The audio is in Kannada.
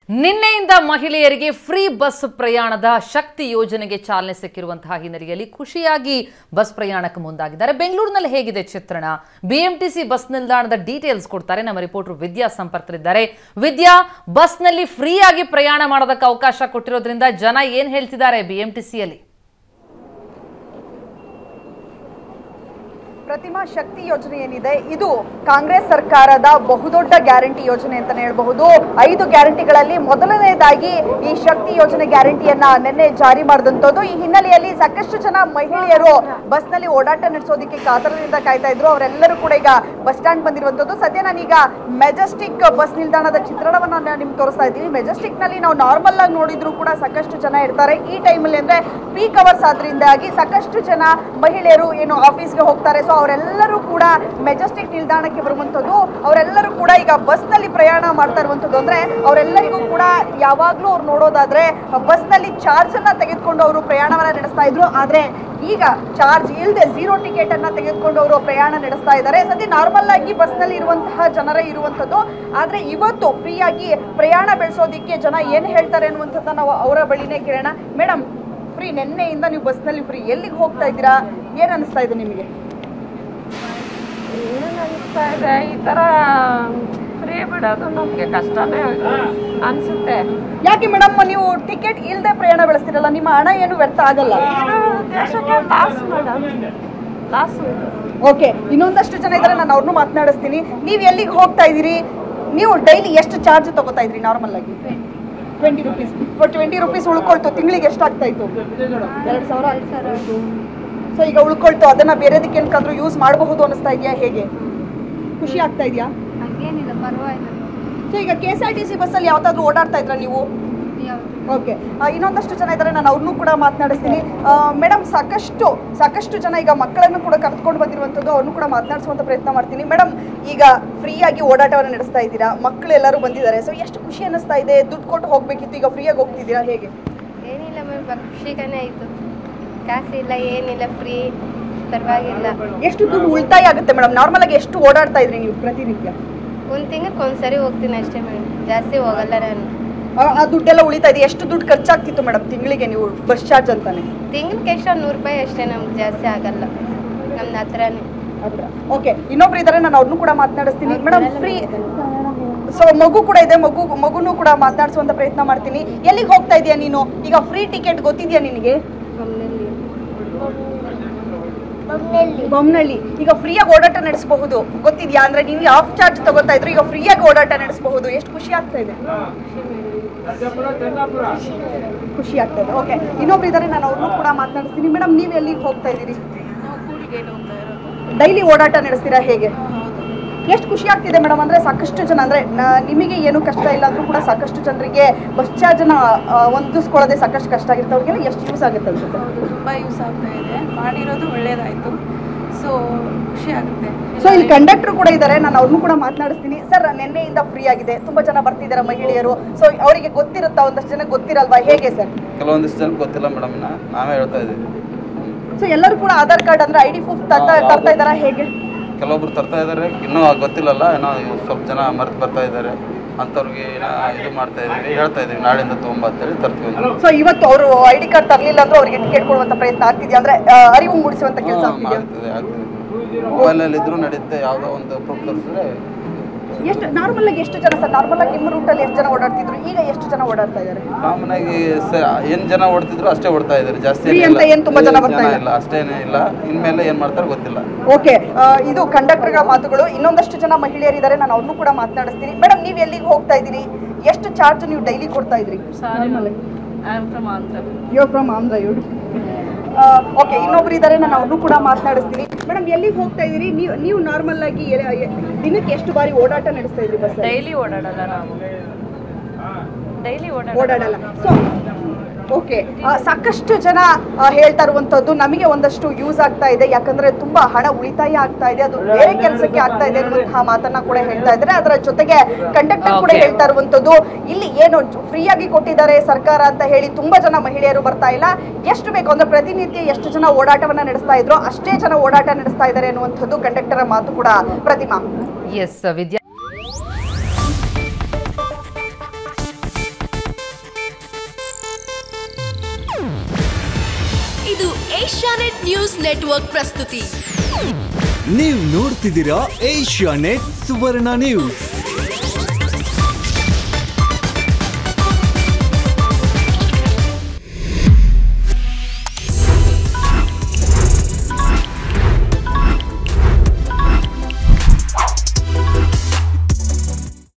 ನಿನ್ನೆಯಿಂದ ಮಹಿಳೆಯರಿಗೆ ಫ್ರೀ ಬಸ್ ಪ್ರಯಾಣದ ಶಕ್ತಿ ಯೋಜನೆಗೆ ಚಾಲನೆ ಸಿಕ್ಕಿರುವಂತಹ ಹಿನ್ನೆಲೆಯಲ್ಲಿ ಖುಷಿಯಾಗಿ ಬಸ್ ಪ್ರಯಾಣಕ್ಕೆ ಮುಂದಾಗಿದ್ದಾರೆ ಬೆಂಗಳೂರಿನಲ್ಲಿ ಹೇಗಿದೆ ಚಿತ್ರಣ ಬಿಎಂಟಿಸಿ ಬಸ್ ನಿಲ್ದಾಣದ ಡೀಟೇಲ್ಸ್ ಕೊಡ್ತಾರೆ ನಮ್ಮ ರಿಪೋರ್ಟರ್ ವಿದ್ಯಾ ಸಂಪರ್ಕರಿದ್ದಾರೆ ವಿದ್ಯಾ ಬಸ್ನಲ್ಲಿ ಫ್ರೀ ಆಗಿ ಪ್ರಯಾಣ ಮಾಡೋದಕ್ಕೆ ಅವಕಾಶ ಕೊಟ್ಟಿರೋದ್ರಿಂದ ಜನ ಏನ್ ಹೇಳ್ತಿದ್ದಾರೆ ಬಿಎಂಟಿಸಿಯಲ್ಲಿ ಪ್ರತಿಮಾ ಶಕ್ತಿ ಯೋಜನೆ ಏನಿದೆ ಇದು ಕಾಂಗ್ರೆಸ್ ಸರ್ಕಾರದ ಬಹುದೊಡ್ಡ ಗ್ಯಾರಂಟಿ ಯೋಜನೆ ಅಂತಾನೆ ಹೇಳ್ಬಹುದು ಐದು ಗ್ಯಾರಂಟಿಗಳಲ್ಲಿ ಮೊದಲನೇದಾಗಿ ಈ ಶಕ್ತಿ ಯೋಜನೆ ಗ್ಯಾರಂಟಿಯನ್ನ ನಿನ್ನೆ ಜಾರಿ ಮಾಡಿದಂಥದ್ದು ಈ ಹಿನ್ನೆಲೆಯಲ್ಲಿ ಸಾಕಷ್ಟು ಜನ ಮಹಿಳೆಯರು ಬಸ್ನಲ್ಲಿ ಓಡಾಟ ನಡೆಸೋದಕ್ಕೆ ಕಾತರದಿಂದ ಕಾಯ್ತಾ ಇದ್ರು ಅವರೆಲ್ಲರೂ ಕೂಡ ಈಗ ಬಸ್ ಸ್ಟ್ಯಾಂಡ್ ಬಂದಿರುವಂಥದ್ದು ಸದ್ಯ ನಾನೀಗ ಮೆಜೆಸ್ಟಿಕ್ ಬಸ್ ನಿಲ್ದಾಣದ ಚಿತ್ರಣವನ್ನ ನಾನು ನಿಮ್ಗೆ ತೋರಿಸ್ತಾ ಇದ್ದೀನಿ ಮೆಜೆಸ್ಟಿಕ್ ನಲ್ಲಿ ನಾವು ನಾರ್ಮಲ್ ಆಗಿ ನೋಡಿದ್ರು ಕೂಡ ಸಾಕಷ್ಟು ಜನ ಇರ್ತಾರೆ ಈ ಟೈಮಲ್ಲಿ ಅಂದ್ರೆ ಪೀಕ್ ಅವರ್ಸ್ ಆದ್ರಿಂದಾಗಿ ಸಾಕಷ್ಟು ಜನ ಮಹಿಳೆಯರು ಏನು ಆಫೀಸ್ಗೆ ಹೋಗ್ತಾರೆ ಸೊ ಅವರೆಲ್ಲರೂ ಕೂಡ ಮೆಜೆಸ್ಟಿಕ್ ನಿಲ್ದಾಣಕ್ಕೆ ಬರುವಂಥದ್ದು ಅವರೆಲ್ಲರೂ ಕೂಡ ಈಗ ಬಸ್ನಲ್ಲಿ ಪ್ರಯಾಣ ಮಾಡ್ತಾ ಇರುವಂಥದ್ದು ಅಂದ್ರೆ ಅವರೆಲ್ಲರಿಗೂ ಕೂಡ ಯಾವಾಗಲೂ ಅವ್ರು ನೋಡೋದಾದ್ರೆ ಬಸ್ನಲ್ಲಿ ಚಾರ್ಜ್ ಅನ್ನ ತೆಗೆದುಕೊಂಡು ಅವರು ಪ್ರಯಾಣವನ್ನ ನಡೆಸ್ತಾ ಇದ್ರು ಆದ್ರೆ ಈಗ ಚಾರ್ಜ್ ಇಲ್ಲದೆ ಝೀರೋ ಟಿಕೆಟ್ ಅನ್ನ ತೆಗೆದುಕೊಂಡು ಅವರು ಪ್ರಯಾಣ ನಡೆಸ್ತಾ ಇದ್ದಾರೆ ಸದ್ಯ ನಾರ್ಮಲ್ ಆಗಿ ಬಸ್ನಲ್ಲಿ ಇರುವಂತಹ ಜನರೇ ಇರುವಂಥದ್ದು ಆದ್ರೆ ಇವತ್ತು ಫ್ರೀ ಆಗಿ ಪ್ರಯಾಣ ಬೆಳೆಸೋದಿಕ್ಕೆ ಜನ ಏನ್ ಹೇಳ್ತಾರೆ ಅನ್ನುವಂಥದ್ದನ್ನ ನಾವು ಅವರ ಬಳಿನೇ ಕೇಳೋಣ ಮೇಡಮ್ ಫ್ರೀ ನಿನ್ನೆಯಿಂದ ನೀವು ಬಸ್ನಲ್ಲಿ ಫ್ರೀ ಎಲ್ಲಿಗೆ ಹೋಗ್ತಾ ಇದ್ದೀರಾ ಏನ್ ಅನಿಸ್ತಾ ಇದೆ ನಿಮಗೆ ಏನು ಅನಿಸ್ತಾ ಇದೆ ಈ ಥರ ಫ್ರೀ ಬಿಡೋದು ನಮಗೆ ಕಷ್ಟನೇ ಅನಿಸುತ್ತೆ ಯಾಕೆ ಮೇಡಮ್ ನೀವು ಟಿಕೆಟ್ ಇಲ್ಲದೆ ಪ್ರಯಾಣ ಬೆಳೆಸ್ತಿರಲ್ಲ ನಿಮ್ಮ ಹಣ ಏನು ವ್ಯರ್ಥ ಆಗಲ್ಲ ದೇಶಕ್ಕೆ ಲಾಸ್ ಮೇಡಮ್ ಲಾಸು ಇದು ಓಕೆ ಇನ್ನೊಂದಷ್ಟು ಜನ ಇದ್ದಾರೆ ನಾನು ಅವ್ರನ್ನೂ ಮಾತನಾಡಿಸ್ತೀನಿ ನೀವು ಎಲ್ಲಿಗೆ ಹೋಗ್ತಾ ಇದ್ದೀರಿ ನೀವು ಡೈಲಿ ಎಷ್ಟು ಚಾರ್ಜ್ ತಗೋತಾ ಇದ್ರಿ ನಾರ್ಮಲ್ ಆಗಿ ಟ್ವೆಂಟಿ ರುಪೀಸ್ ಟ್ವೆಂಟಿ ರುಪೀಸ್ ಉಳ್ಕೊಳ್ತು ತಿಂಗಳಿಗೆ ಎಷ್ಟಾಗ್ತಾ ಇತ್ತು ಎರಡು ಸಾವಿರ ಸೊ ಈಗ ಉಳ್ಕೊಳ್ತು ಅದನ್ನ ಬೇರೆದಕ್ಕೆ ಏನಕ್ಕಾದ್ರೂ ಯೂಸ್ ಮಾಡಬಹುದು ಅನಿಸ್ತಾ ಇದೆಯಾ ಹೇಗೆ ಖುಷಿ ಆಗ್ತಾ ಇದೆಯಾ ಹಂಗೇನಿಲ್ಲ ಪರವಾಗಿಲ್ಲ ಸೊ ಈಗ K S R T C ಬಸ್ಸಲ್ಲಿ ಯಾವತ್ತಾದ್ರೂ ಓಡಾಡ್ತಾ ಇದ್ರಾ ನೀವು ಯಾವ್ದು ಓಕೆ ಇನ್ನೊಂದಷ್ಟು ಜನ ಇದ್ದಾರೆ ನಾನು ಅವ್ರನ್ನೂ ಕೂಡ ಮಾತನಾಡಿಸ್ತೀನಿ ಮೇಡಮ್ ಸಾಕಷ್ಟು ಸಾಕಷ್ಟು ಜನ ಈಗ ಮಕ್ಕಳನ್ನು ಕೂಡ ಕರೆದುಕೊಂಡು ಬಂದಿರುವಂಥದ್ದು ಅವ್ರನ್ನೂ ಕೂಡ ಮಾತನಾಡಿಸುವಂಥ ಪ್ರಯತ್ನ ಮಾಡ್ತೀನಿ ಮೇಡಮ್ ಈಗ ಫ್ರೀಯಾಗಿ ಓಡಾಟವನ್ನು ನಡೆಸ್ತಾ ಇದ್ದೀರಾ ಮಕ್ಕಳು ಎಲ್ಲರೂ ಬಂದಿದ್ದಾರೆ ಸೊ ಎಷ್ಟು ಖುಷಿ ಅನ್ನಿಸ್ತಾ ಇದೆ ದುಡ್ಡು ಕೊಟ್ಟು ಹೋಗಬೇಕಿತ್ತು ಈಗ ಫ್ರೀಯಾಗಿ ಹೋಗ್ತಿದ್ದೀರಾ ಹೇಗೆ ಏನಿಲ್ಲ ಮ್ಯಾಮ್ ಬರ್ ಖುಷಿಗಾನೇ ಆಯಿತು ಕಾಸಿಲ್ಲ ಏನಿಲ್ಲ ಫ್ರೀ ಪರವಾಗಿಲ್ಲ ಎಷ್ಟು ದುಡ್ಡು ಉಳಿತಾಯ ಆಗುತ್ತೆ ಮೇಡಮ್ ನಾರ್ಮಲ್ ಆಗಿ ಎಷ್ಟು ಓಡಾಡ್ತಾ ಇದ್ರಿ ನೀವು ಪ್ರತಿನಿತ್ಯ ಒಂದು ತಿಂಗಳಿಗೆ ಒಂದು ಸರಿ ಹೋಗ್ತೀನಿ ಅಷ್ಟೇ ಮೇಡಮ್ ಜಾಸ್ತಿ ಹೋಗಲ್ಲ ನಾನು ಆ- ಆ ದುಡ್ಡೆಲ್ಲ ಉಳಿತಾ ಇದೆ ಎಷ್ಟು ದುಡ್ಡು ಖರ್ಚಾಗ್ತಿತ್ತು ಮೇಡಮ್ ತಿಂಗಳಿಗೆ ನೀವು ಬಸ್ ಚಾರ್ಜ್ ಅಂತಾನೆ ತಿಂಗ್ಳಿಗೆ ಎಷ್ಟೋ ನೂರು ರೂಪಾಯಿ ಅಷ್ಟೇ ನಮ್ಗೆ ಜಾಸ್ತಿ ಆಗಲ್ಲ ನಮ್ಮ ಹತ್ರನೇ ಓಕೆ ಇನ್ನೊಬ್ರು ಇದ್ದಾರೆ ನಾನು ಅವ್ರನ್ನೂ ಕೂಡ ಮಾತನಾಡಿಸ್ತೀನಿ ಮೇಡಮ್ ಫ್ರೀ ಸೊ ಮಗು ಕೂಡ ಇದೆ ಮಗು ಮಗುನೂ ಕೂಡ ಮಾತನಾಡಿಸುವಂತ ಪ್ರಯತ್ನ ಮಾಡ್ತೀನಿ ಎಲ್ಲಿಗೆ ಹೋಗ್ತಾ ಇದೀಯಾ ನೀನು ಈಗ ಫ್ರೀ ಟಿಕೆಟ್ ಗೊತ್ತಿದ್ಯಾ ನಿನಗೆ ಬೊಮ್ಮನಹಳ್ಳಿ ಈಗ ಫ್ರೀಯಾಗಿ ಓಡಾಟ ನಡೆಸಬಹುದು ಗೊತ್ತಿದ್ಯಾ ಅಂದ್ರೆ ನೀವು ಆಫ್ ಚಾರ್ಜ್ ತಗೋತಾ ಇದ್ರು ಈಗ ಫ್ರೀಯಾಗಿ ಓಡಾಟ ನಡೆಸಬಹುದು ಎಷ್ಟು ಖುಷಿ ಆಗ್ತಾ ಇದೆ ಖುಷಿ ಆಗ್ತಾ ಇದೆ ಓಕೆ ಇನ್ನೊಬ್ರು ಇದ್ದಾರೆ ನಾನು ಅವ್ರನ್ನೂ ಕೂಡ ಮಾತನಾಡಿಸ್ತೀನಿ ಮೇಡಮ್ ನೀವು ಎಲ್ಲಿಗೆ ಹೋಗ್ತಾ ಇದ್ದೀರಿ ಡೈಲಿ ಓಡಾಟ ನಡೆಸ್ತೀರಾ ಹೇಗೆ ಎಷ್ಟು ಖುಷಿ ಆಗ್ತಿದೆ ಮೇಡಮ್ ಅಂದ್ರೆ ಸಾಕಷ್ಟು ಜನ ಅಂದ್ರೆ ನ- ನಿಮಗೆ ಏನು ಕಷ್ಟ ಇಲ್ಲ ಅಂದ್ರೂ ಕೂಡ ಸಾಕಷ್ಟು ಜನರಿಗೆ ಬಸ್ ಚಾರ್ಜನ್ನ ಹೊಂದಿಸ್ಕೊಳ್ಳೋದೇ ಸಾಕಷ್ಟು ಕಷ್ಟ ಆಗಿರುತ್ತೆ ಅವ್ರಿಗೆಲ್ಲ ಎಷ್ಟು ಯೂಸ್ ಆಗುತ್ತೆ ಅನ್ಸುತ್ತೆ ತುಂಬ ಯೂಸ್ ಆಗ್ತಾ ಇದೆ ಮಾಡಿರೋದು ಒಳ್ಳೇದಾಯಿತು ಸೊ ಖುಷಿ ಆಗುತ್ತೆ ಸೊ ಇಲ್ಲಿ ಕಂಡಕ್ಟರ್ ಕೂಡ ಇದ್ದಾರೆ ನಾನು ಅವ್ರನ್ನೂ ಕೂಡ ಮಾತನಾಡಿಸ್ತೀನಿ ಸರ್ ನಿನ್ನೆಯಿಂದ ಫ್ರೀ ಆಗಿದೆ ತುಂಬಾ ಜನ ಬರ್ತಿದ್ದಾರೆ ಮಹಿಳೆಯರು ಸೊ ಅವರಿಗೆ ಗೊತ್ತಿರುತ್ತಾ ಒಂದಷ್ಟು ಜನ ಗೊತ್ತಿರಲ್ವಾ ಹೇಗೆ ಸರ್ ಕೆಲವೊಂದಿಷ್ಟು ಜನಕ್ಕೆ ಗೊತ್ತಿಲ್ಲ ಮೇಡಮ್ ಇನ್ನ ನಾವೇ ಹೇಳ್ತಾ ಇದ್ದೀವಿ ಸೊ ಎಲ್ಲರೂ ಕೂಡ ಆಧಾರ್ ಕಾರ್ಡ್ ಅಂದ್ರೆ ಐ ಡಿ ಪ್ರೂಫ್ ತರ್ತಾ ತರ್ತಾ ಇದ್ದಾರಾ ಹೇಗೆ ಕೆಲವೊಬ್ರು ತರ್ತಾ ಇದ್ದಾರೆ ಇನ್ನೂ ಗೊತ್ತಿಲ್ಲಲ್ಲ ಏನೋ ಇವ್ ಸ್ವಲ್ಪ ಜನ ಮರ್ತು ಬರ್ತಾ ಇದ್ದಾರೆ ಅಂಥವ್ರಿಗೆ ಏನೋ ಇದು ಮಾಡ್ತಾ ಇದೀವಿ ಹೇಳ್ತಾ ಇದೀವಿ ನಾಳೆಯಿಂದ ತೊಗೊಂಬ ಅಂತೇಳಿ ತರ್ತೀವಿ ಅಂತ. ಸೊ ಇವತ್ತು ಅವರು ಐ ಡಿ ಕಾರ್ಡ್ ತರಲಿಲ್ಲ ಅಂದ್ರೆ ಅವರಿಗೆ ಟಿಕೆಟ್ ಕೊಡುವಂತ ಪ್ರಯತ್ನ ಆಗ್ತಿದೆಯಾ ಅಂದ್ರೆ ಆ, ಅರಿವು ಮೂಡಿಸುವಂತ ಕೆಲಸ ಹಾ, ಆಗ್ತಿದೆಯಾ ಆಗ್ತದೆ ಆಗ್ತದೆ ಮೊಬೈಲಲ್ಲಿ ಇದ್ರೂ ನಡೆಯುತ್ತೆ ಯಾವುದೋ ಒಂದು ಪ್ರೂಫ್ ತರಿಸಿದ್ರೆ ಎಷ್ಟು ನಾರ್ಮಲ್ ಆಗಿ ಎಷ್ಟು ಜನ ಸರ್ ನಾರ್ಮಲ್ ಆಗಿ ನಿಮ್ಮ ರೂಟಲ್ಲಿ ಎಷ್ಟು ಜನ ಓಡಾಡ್ತಿದ್ರು ಈಗ ಎಷ್ಟು ಜನ ಓಡಾಡ್ತಾ ಇದ್ದಾರೆ ಕಾಮನ್ ಆಗಿ ಸ ಏನು ಜನ ಓಡ್ತಿದ್ರು ಅಷ್ಟೇ ಓಡ್ತಾ ಇದ್ದಾರೆ ಜಾಸ್ತಿ Free ಏನಿಲ್ಲ. ಅಂತ ಏನ್ ತುಂಬಾ ಜನ ಬರ್ತಾ ಇಲ್ಲ? ಇಲ್ಲ ಅಷ್ಟೇನೇ ಇಲ್ಲ ಇನ್ಮೇಲೆ ಏನು ಮಾಡ್ತಾರೆ ಗೊತ್ತಿಲ್ಲ ಓಕೆ ಇದು ಕಂಡಕ್ಟರ್ಗಳ ಮಾತುಗಳು ಇನ್ನೊಂದಷ್ಟು ಜನ ಮಹಿಳೆಯರಿದ್ದಾರೆ ನಾನು ಅವ್ರನ್ನೂ ಕೂಡ ಮಾತನಾಡಿಸ್ತೀನಿ ಮೇಡಮ್ ನೀವು ಎಲ್ಲಿಗೆ ಹೋಗ್ತಾ ಇದ್ದೀರಿ ಎಷ್ಟು ಚಾರ್ಜ್ ನೀವು ಡೈಲಿ ಕೊಡ್ತಾ ಇದ್ರಿ you from Andhra you okay ಇನ್ನೊಬ್ರು ಇದ್ದಾರೆ ನಾನು ಅವ್ರನ್ನೂ ಕೂಡ ಮಾತನಾಡಿಸ್ತೀನಿ ಮೇಡಮ್ ಎಲ್ಲಿಗೆ ಹೋಗ್ತಾ ಇದ್ದೀರಿ ನೀವು ನೀವು ನಾರ್ಮಲ್ ಆಗಿ ಎ- ಎ- ದಿನಕ್ಕೆ ಎಷ್ಟು ಬಾರಿ ಓಡಾಟ ನಡೆಸ್ತಾ ಇದ್ರಿ ಬಸ್ ಡೈಲಿ ಓಡಾಡಲ್ಲ ನಾವು ಡೈಲಿ ಓಡಾಡ ಓಡಾಡಲ್ಲ ಸೊ ಓಕೆ ಸಾಕಷ್ಟು ಜನ ಆ, ಹೇಳ್ತಾ ಇರುವಂತದ್ದು ನಮಗೆ ಒಂದಷ್ಟು ಯೂಸ್ ಆಗ್ತಾ ಇದೆ ಯಾಕಂದ್ರೆ ತುಂಬಾ ಹಣ ಉಳಿತಾಯ ಆಗ್ತಾ ಇದೆ ಅದು ಬೇರೆ ಕೆಲಸಕ್ಕೆ ಆಗ್ತಾ ಇದೆ ಅನ್ನುವಂತಹ ಮಾತನ್ನ ಕೂಡ ಹೇಳ್ತಾ ಇದ್ದಾರೆ ಅದರ ಜೊತೆಗೆ ಕಂಡಕ್ಟರ್ ಕೂಡ Okay. ಹೇಳ್ತಾ ಇರುವಂತದ್ದು ಇಲ್ಲಿ ಏನು ಫ್ರೀ ಆಗಿ ಕೊಟ್ಟಿದ್ದಾರೆ ಸರ್ಕಾರ ಅಂತ ಹೇಳಿ ತುಂಬಾ ಜನ ಮಹಿಳೆಯರು ಬರ್ತಾ ಇಲ್ಲ ಎಷ್ಟು ಬೇಕು ಅಂದ್ರೆ ಪ್ರತಿನಿತ್ಯ ಎಷ್ಟು ಜನ ಓಡಾಟವನ್ನ ನಡೆಸ್ತಾ ಇದ್ರು ಅಷ್ಟೇ ಜನ ಓಡಾಟ ನಡೆಸ್ತಾ ಇದ್ದಾರೆ ಅನ್ನುವಂಥದ್ದು ಕಂಡಕ್ಟರ್ ಮಾತು ಕೂಡ Prathima S Vidya Asianet news network ಪ್ರಸ್ತುತಿ ನೀವು ನೋಡ್ತಿದ್ದೀರಾ ಏಷ್ಯಾ ನೆಟ್ ಸುವರ್ಣ ನ್ಯೂಸ್